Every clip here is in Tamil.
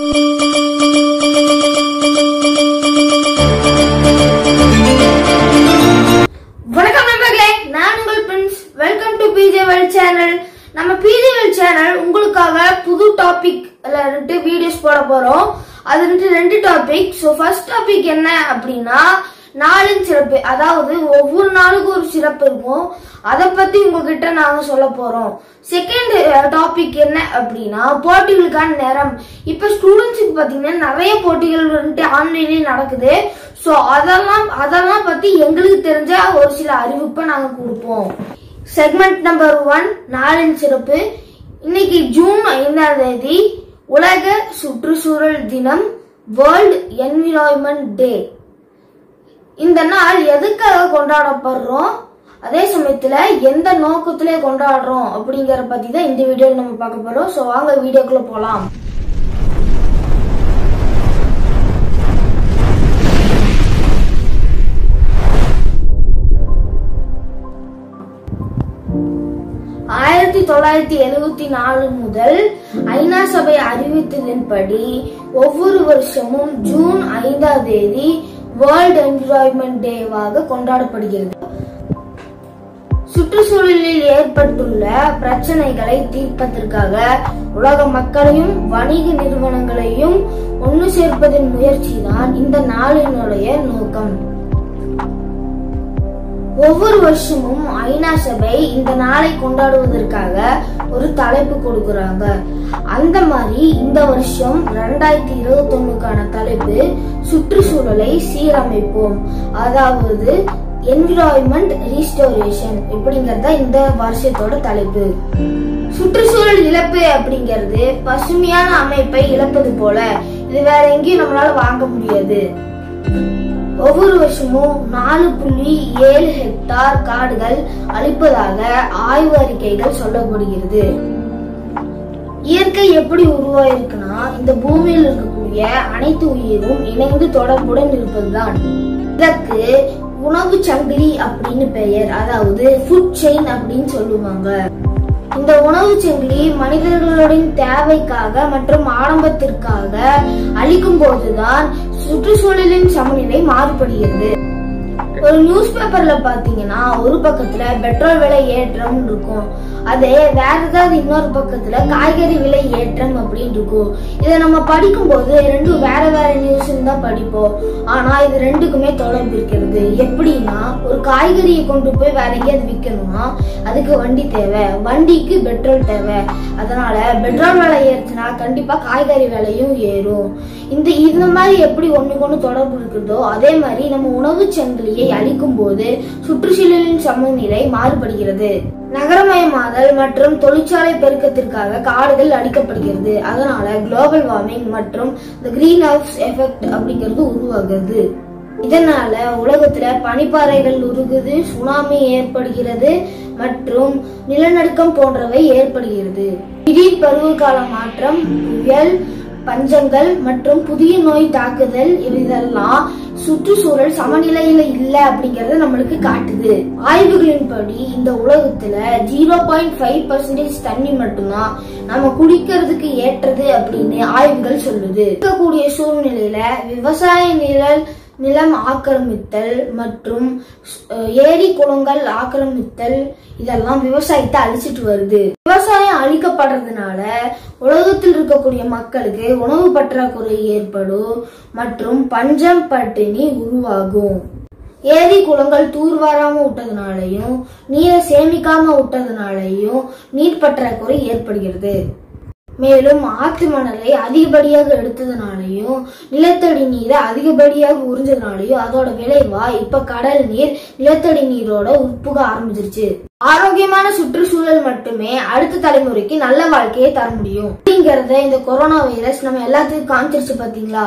வணக்கம் நண்பர்களே நான் உங்கள் Prince welcome to PJ world channel நம்ம பிஜே வேல் சேனல் உங்களுக்காக புது டாபிக் ரெண்டு வீடியோஸ் போட போறோம் அது ரெண்டு ரெண்டு டாபிக் ஸோ ஃபர்ஸ்ட் டாபிக் என்ன அப்படின்னா நாளின் சிறப்பு அதாவது ஒவ்வொரு நாளுக்கும் ஒரு சிறப்பு இருக்கும் அதை பத்தி உங்ககிட்ட நாங்க சொல்ல போறோம் செகண்ட் டாபிக் என்ன அப்படின்னா போட்டிகளுக்கான நேரம் இப்ப ஸ்டூடெண்ட்ஸுக்கு பாத்தீங்கன்னா நிறைய போட்டிகள் வந்துட்டு ஆன்லைன்லயே நடக்குது ஸோ அதெல்லாம் அதெல்லாம் பத்தி எங்களுக்கு தெரிஞ்ச ஒரு சில அறிவிப்பை நாங்க கொடுப்போம் செக்மெண்ட் நம்பர் ஒன் நாளின் சிறப்பு இன்னைக்கு ஜூன் ஐந்தாம் தேதி உலக சுற்றுச்சூழல் தினம் வேர்ல்ட் என்விரான்மெண்ட் டே இந்த நாள் எதுக்காக கொண்டாடப்படுறோம் அதே சமயத்துல எந்த நோக்கத்திலே கொண்டாடுறோம் அப்படிங்கற பத்தி தான் இந்த வீடியோல நம்ம பார்க்க போறோம் சோ வாங்க வீடியோக்குள்ள போலாம் ஆயிரத்தி தொள்ளாயிரத்தி எழுவத்தி நாலு முதல் ஐநா சபை அறிவித்ததன்படி ஒவ்வொரு வருஷமும் ஜூன் ஐந்தாம் தேதி வேர்ல்ட் என்விரான்மெண்ட் டேவாக கொண்டாடப்படுகிறது சுற்றுச்சூழலில் ஏற்பட்டுள்ள பிரச்சனைகளை தீர்ப்பதற்காக உலக மக்களையும் வணிக நிறுவனங்களையும் ஒன்று சேர்ப்பதன் முயற்சி தான் இந்த நாளினுடைய நோக்கம் ஒவ்வொரு வருஷமும் ஐநா சபை இந்த நாளை கொண்டாடுவதற்காக ஒரு தலைப்பு கொடுக்கறாங்க அந்த மாதிரி இந்த வருஷம் ரெண்டாயிரத்தி இருபத்தி ஒண்ணுக்கான தலைப்பு சுற்றுச்சூழலை சீரமைப்போம் அதாவது என்விரான்மெண்ட் ரீஸ்டோரேஷன் இப்படிங்கறத இந்த வருஷத்தோட தலைப்பு சுற்றுச்சூழல் இழப்பு அப்படிங்கிறது பசுமையான அமைப்பை இழப்பது போல இது வேற எங்கேயும் நம்மளால வாங்க முடியாது ஒவ்வொரு வருஷமும் நாலு புள்ளி ஏழு ஹெக்டார் காடுகள் அழிப்பதாக ஆய்வு அறிக்கைகள் சொல்லப்படுகிறது இயற்கை எப்படி உருவாயிருக்குன்னா இந்த பூமியில் இருக்கக்கூடிய அனைத்து உயிரும் இணைந்து தொடர்புடன் இருப்பதுதான் இதற்கு உணவு சங்கிலி அப்படின்னு பெயர் அதாவது ஃபுட் செயின் அப்படின்னு சொல்லுவாங்க இந்த உணவு சங்கிலி மனிதர்களின் தேவைக்காக மற்றும் ஆடம்பத்திற்காக அளிக்கும் போதுதான் சுற்றுச்சூழலின் சமநிலை மாறுபடுகிறது ஒரு நியூஸ் பேப்பர்ல பாத்தீங்கன்னா ஒரு பக்கத்துல பெட்ரோல் விலை ஏற்றம் இருக்கும் அதே வேற ஏதாவது இன்னொரு பக்கத்துல காய்கறி விலை ஏற்றம் அப்படின்னு இருக்கும் இதை நம்ம படிக்கும் போது ரெண்டும் வேற வேற நியூஸ் தான் படிப்போம் ஆனா இது ரெண்டுக்குமே தொடர்பு இருக்கிறது எப்படின்னா ஒரு காய்கறியை கொண்டு போய் வேற எங்கேயாவது விற்கணும்னா அதுக்கு வண்டி தேவை வண்டிக்கு பெட்ரோல் தேவை அதனால பெட்ரோல் விலை ஏறுச்சுன்னா கண்டிப்பா காய்கறி விலையும் ஏறும் இந்த இந்த மாதிரி எப்படி ஒண்ணுக்கு ஒண்ணு தொடர்பு இருக்குதோ அதே மாதிரி நம்ம உணவு சங்கிலியை அழிக்கும் போது சுற்றுச்சூழலின் சமநிலை மாறுபடுகிறது நகரமயமாதல் மற்றும் தொழிற்சாலை பெருக்கத்திற்காக காடுகள் அழிக்கப்படுகிறது அதனால குளோபல் வார்மிங் மற்றும் இந்த கிரீன் ஹவுஸ் எஃபெக்ட் அப்படிங்கிறது உருவாகுது இதனால உலகத்துல பனிப்பாறைகள் உருகுது சுனாமி ஏற்படுகிறது மற்றும் நிலநடுக்கம் போன்றவை ஏற்படுகிறது திடீர் பருவகால மாற்றம் புயல் பஞ்சங்கள் மற்றும் புதிய நோய் தாக்குதல் இதெல்லாம் சுற்றுச்சூழல் சமநிலையில இல்ல அப்படிங்கறத நம்மளுக்கு காட்டுது ஆய்வுகளின்படி இந்த உலகத்துல ஜீரோ பாயிண்ட் ஃபைவ் பர்சன்டேஜ் தண்ணி மட்டும்தான் நம்ம குடிக்கிறதுக்கு ஏற்றது அப்படின்னு ஆய்வுகள் சொல்லுது இருக்கக்கூடிய சூழ்நிலையில விவசாய நிழல் நிலம் ஆக்கிரமித்தல் மற்றும் அஹ், ஏரி குளங்கள் ஆக்கிரமித்தல் இதெல்லாம் விவசாயத்தை அழிச்சிட்டு வருது விவசாயம் அழிக்கப்படுறதுனால உலகத்தில் இருக்கக்கூடிய மக்களுக்கு உணவு பற்றாக்குறை ஏற்படும் மற்றும் பஞ்சம் பட்டினி உருவாகும் ஏரி குளங்கள் தூர்வாராம விட்டதுனாலையும் நீரை சேமிக்காம விட்டதுனாலையும் நீர் பற்றாக்குறை ஏற்படுகிறது மேலும் ஆற்று மணலை அதிகப்படியாக எடுத்ததுனாலையும் நிலத்தடி நீரை அதிகப்படியாக உறிஞ்சதுனாலையும் அதோட விளைவா இப்ப கடல் நீர் நிலத்தடி நீரோட உட்புக ஆரம்பிச்சிருச்சு ஆரோக்கியமான சுற்றுச்சூழல் மட்டுமே அடுத்த தலைமுறைக்கு நல்ல வாழ்க்கையை தர முடியும் அப்படிங்கறத இந்த கொரோனா வைரஸ் நம்ம எல்லாத்துக்கும் காமிச்சிருச்சு பாத்தீங்களா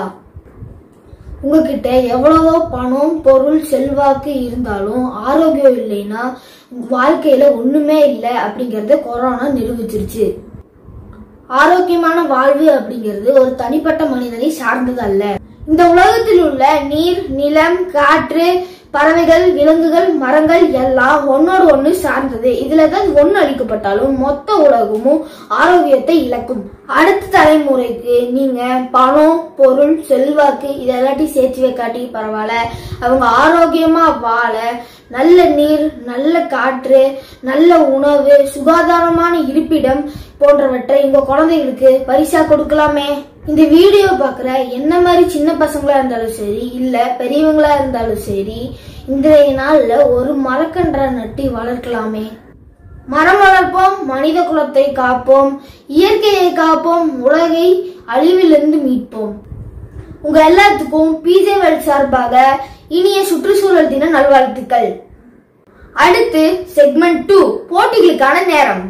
உங்ககிட்ட எவ்வளவோ பணம் பொருள் செல்வாக்கு இருந்தாலும் ஆரோக்கியம் இல்லைன்னா வாழ்க்கையில ஒண்ணுமே இல்லை அப்படிங்கறத கொரோனா நிரூபிச்சிருச்சு ஆரோக்கியமான வாழ்வு அப்படிங்கிறது ஒரு தனிப்பட்ட மனிதனை சார்ந்தது அல்ல இந்த உலகத்தில் உள்ள நீர் நிலம் காற்று பறவைகள் விலங்குகள் மரங்கள் எல்லாம் ஒன்னோடு ஒண்ணு சார்ந்தது இதுல தான் ஒண்ணு அழிக்கப்பட்டாலும் மொத்த உலகமும் ஆரோக்கியத்தை இழக்கும் அடுத்த தலைமுறைக்கு நீங்க பணம் பொருள் செல்வாக்கு இதெல்லாத்தையும் சேர்த்து வைக்காட்டி பரவாயில்ல அவங்க ஆரோக்கியமா வாழ நல்ல நீர் நல்ல காற்று நல்ல உணவு சுகாதாரமான இருப்பிடம் போன்றவற்றை உங்க குழந்தைகளுக்கு பரிசா கொடுக்கலாமே இந்த வீடியோ பார்க்குற என்ன மாதிரி சின்ன பசங்களா இருந்தாலும் சரி இல்ல பெரியவங்களா இருந்தாலும் சரி இன்றைய நாள்ல ஒரு மரக்கன்றை நட்டி வளர்க்கலாமே மரம் வளர்ப்போம் மனித குலத்தை காப்போம் இயற்கையை காப்போம் உலகை அழிவிலிருந்து மீட்போம் உங்க எல்லாத்துக்கும் பிஜே வேல் சார்பாக இனிய சுற்றுச்சூழல் தின நல்வாழ்த்துக்கள் அடுத்து செக்மெண்ட் டூ போட்டிகளுக்கான நேரம்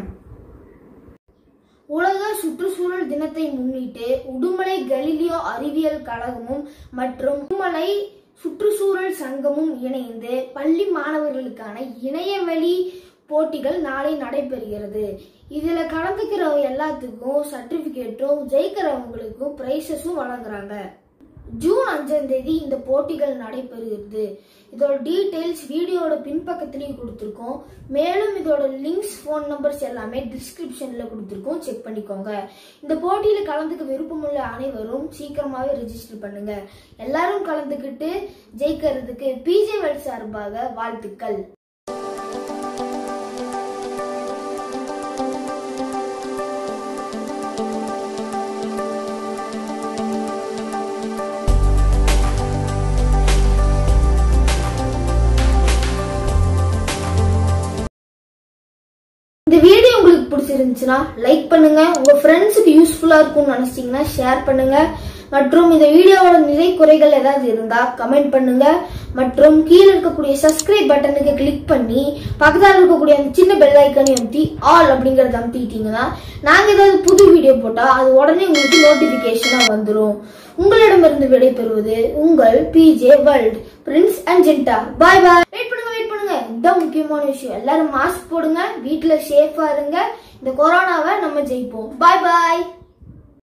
உலக சுற்றுச்சூழல் தினத்தை முன்னிட்டு உடுமலை கலீலியோ அறிவியல் கழகமும் மற்றும் உடுமலை சுற்றுச்சூழல் சங்கமும் இணைந்து பள்ளி மாணவர்களுக்கான இணையவழி போட்டிகள் நாளை நடைபெறுகிறது இதுல கலந்துக்கிற எல்லாத்துக்கும் சர்டிபிகேட்டும் ஜெயிக்கிறவங்களுக்கும் பிரைசஸும் வழங்குறாங்க ஜூன் அஞ்சாம் தேதி இந்த போட்டிகள் நடைபெறுகிறது இதோட டீடைல்ஸ் வீடியோட பின்பக்கத்திலையும் கொடுத்துருக்கோம் மேலும் இதோட லிங்க்ஸ் ஃபோன் நம்பர்ஸ் எல்லாமே டிஸ்கிரிப்ஷன்ல கொடுத்துருக்கோம் செக் பண்ணிக்கோங்க இந்த போட்டியில கலந்துக்க விருப்பமுள்ள அனைவரும் சீக்கிரமாவே ரெஜிஸ்டர் பண்ணுங்க எல்லாரும் கலந்துக்கிட்டு ஜெயிக்கிறதுக்கு பிஜே வெல் சார்பாக வாழ்த்துக்கள் இந்த வீடியோ உங்களுக்கு பிடிச்சிருந்துச்சுன்னா லைக் பண்ணுங்க உங்க ஃப்ரெண்ட்ஸுக்கு யூஸ்ஃபுல்லா இருக்கும்னு நினைச்சீங்கன்னா ஷேர் பண்ணுங்க மற்றும் இந்த வீடியோவோட நிறை குறைகள் ஏதாவது இருந்தா கமெண்ட் பண்ணுங்க மற்றும் கீழே இருக்கக்கூடிய சப்ஸ்கிரைப் பட்டனுக்கு கிளிக் பண்ணி பக்கத்தில் இருக்கக்கூடிய அந்த சின்ன பெல் ஐக்கனை அமுத்தி ஆல் அப்படிங்கறத அமுத்திட்டீங்கன்னா நாங்க ஏதாவது புது வீடியோ போட்டா அது உடனே உங்களுக்கு நோட்டிபிகேஷனா வந்துடும் உங்களிடமிருந்து விடைபெறுவது உங்கள் பிஜே வேர்ல்ட் பிரின்ஸ் அண்ட் ஜென்டா பாய் பாய் வெயிட் பண்ணுங்க வெயிட் பண்ணுங்க இதுதான் முக்கியமான விஷயம் எல்லாரும் மாஸ்க் போடுங்க வீட்ல சேஃபா இருங்க இந்த கொரோனாவை நம்ம ஜெயிப்போம் பாய் பாய்